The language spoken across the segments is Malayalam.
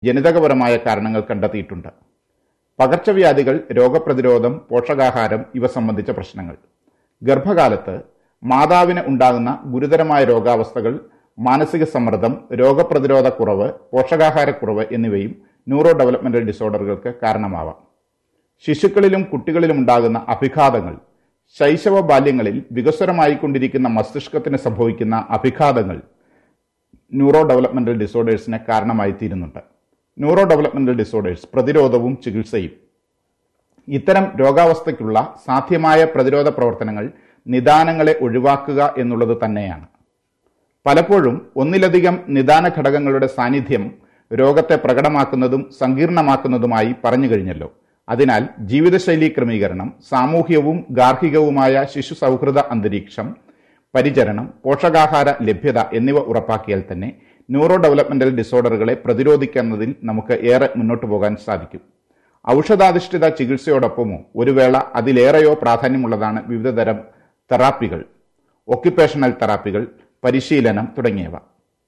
ജനിതകപരമായ കാരണങ്ങൾ കണ്ടെത്തിയിട്ടുണ്ട് പകർച്ചവ്യാധികൾ രോഗപ്രതിരോധം പോഷകാഹാരം ഇവ സംബന്ധിച്ച പ്രശ്നങ്ങൾ ഗർഭകാലത്ത് മാതാവിന് ഉണ്ടാകുന്ന ഗുരുതരമായ രോഗാവസ്ഥകൾ മാനസിക സമ്മർദ്ദം രോഗപ്രതിരോധ കുറവ് പോഷകാഹാരക്കുറവ് എന്നിവയും ന്യൂറോ ഡെവലപ്മെന്റൽ ഡിസോർഡറുകൾക്ക് കാരണമാവാം ശിശുക്കളിലും കുട്ടികളിലും ഉണ്ടാകുന്ന അഭിഘാതങ്ങൾ ശൈശവ ബാല്യങ്ങളിൽ വികസ്വരമായിക്കൊണ്ടിരിക്കുന്ന മസ്തിഷ്കത്തിന് സംഭവിക്കുന്ന അഭിഘാതങ്ങൾ ന്യൂറോ ഡെവലപ്മെന്റൽ ഡിസോർഡേഴ്സിന് കാരണമായി തീരുന്നുണ്ട് ന്യൂറോ ഡെവലപ്മെന്റൽ ഡിസോർഡേഴ്സ് പ്രതിരോധവും ചികിത്സയും ഇത്തരം രോഗാവസ്ഥയ്ക്കുള്ള സാധ്യമായ പ്രതിരോധ പ്രവർത്തനങ്ങൾ നിദാനങ്ങളെ ഒഴിവാക്കുക എന്നുള്ളത് തന്നെയാണ് പലപ്പോഴും ഒന്നിലധികം നിദാന ഘടകങ്ങളുടെ സാന്നിധ്യം രോഗത്തെ പ്രകടമാക്കുന്നതും സങ്കീർണമാക്കുന്നതുമായി പറഞ്ഞു കഴിഞ്ഞല്ലോ അതിനാൽ ജീവിതശൈലി ക്രമീകരണം സാമൂഹ്യവും ഗാർഹികവുമായ ശിശു സൗഹൃദ അന്തരീക്ഷം പരിചരണം പോഷകാഹാര ലഭ്യത എന്നിവ ഉറപ്പാക്കിയാൽ തന്നെ ന്യൂറോ ഡെവലപ്മെന്റൽ ഡിസോർഡറുകളെ പ്രതിരോധിക്കുന്നതിൽ നമുക്ക് ഏറെ മുന്നോട്ട് പോകാൻ സാധിക്കും ഔഷധാധിഷ്ഠിത ചികിത്സയോടൊപ്പമോ ഒരു വേള അതിലേറെയോ പ്രാധാന്യമുള്ളതാണ് വിവിധതരം തെറാപ്പികൾ ഒക്യുപ്പേഷണൽ തെറാപ്പികൾ പരിശീലനം തുടങ്ങിയവ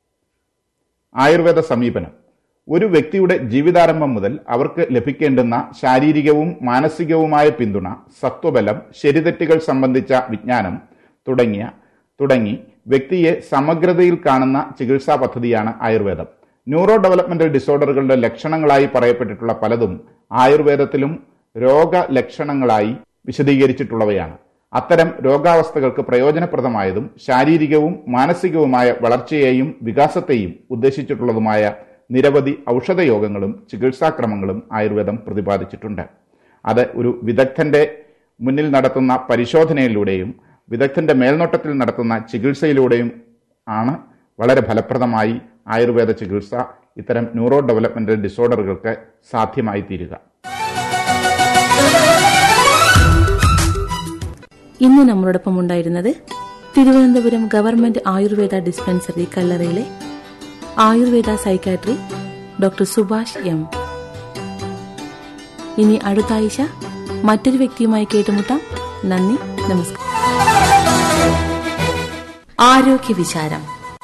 ആയുർവേദ സമീപനം ഒരു വ്യക്തിയുടെ ജീവിതാരംഭം മുതൽ അവർക്ക് ലഭിക്കേണ്ടുന്ന ശാരീരികവും മാനസികവുമായ പിന്തുണ സത്വബലം ശരിതെറ്റുകൾ സംബന്ധിച്ച വിജ്ഞാനം തുടങ്ങിയ തുടങ്ങി വ്യക്തിയെ സമഗ്രതയിൽ കാണുന്ന ചികിത്സാ പദ്ധതിയാണ് ആയുർവേദം ന്യൂറോ ഡെവലപ്മെന്റൽ ഡിസോർഡറുകളുടെ ലക്ഷണങ്ങളായി പറയപ്പെട്ടിട്ടുള്ള പലതും ആയുർവേദത്തിലും രോഗലക്ഷണങ്ങളായി വിശദീകരിച്ചിട്ടുള്ളവയാണ് അത്തരം രോഗാവസ്ഥകൾക്ക് പ്രയോജനപ്രദമായതും ശാരീരികവും മാനസികവുമായ വളർച്ചയെയും വികാസത്തെയും ഉദ്ദേശിച്ചിട്ടുള്ളതുമായ നിരവധി ഔഷധയോഗങ്ങളും ചികിത്സാക്രമങ്ങളും ആയുർവേദം പ്രതിപാദിച്ചിട്ടുണ്ട് അത് ഒരു വിദഗ്ധന്റെ മുന്നിൽ നടത്തുന്ന പരിശോധനയിലൂടെയും വിദഗ്ധന്റെ മേൽനോട്ടത്തിൽ നടത്തുന്ന ചികിത്സയിലൂടെയും ആണ് വളരെ ഫലപ്രദമായി ആയുർവേദ ചികിത്സ ഇത്തരം ന്യൂറോ ഡെവലപ്മെന്റൽ ഡിസോർഡറുകൾക്ക് സാധ്യമായി തീരുക ഇന്ന് നമ്മളോടൊപ്പം ഉണ്ടായിരുന്നത് തിരുവനന്തപുരം ഗവൺമെന്റ് ആയുർവേദ ഡിസ്പെൻസറി കല്ലറയിലെ Ayurveda psychiatry doctor Subhash M ഇനി അടുത്ത ആഴ്ച മറ്റൊരു വ്യക്തിയുമായി കേട്ടുമുട്ടാം നന്ദി നമസ്കാരം ആരോഗ്യ വിചാരം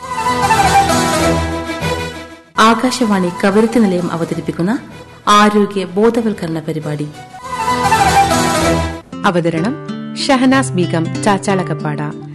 ആകാശവാണി കവരത്തി നിലയം അവതരിപ്പിക്കുന്ന ആരോഗ്യ ബോധവൽക്കരണ പരിപാടി അവതരണം ഷഹനാസ് ബീഗം ചാച്ചാളക്കപ്പാട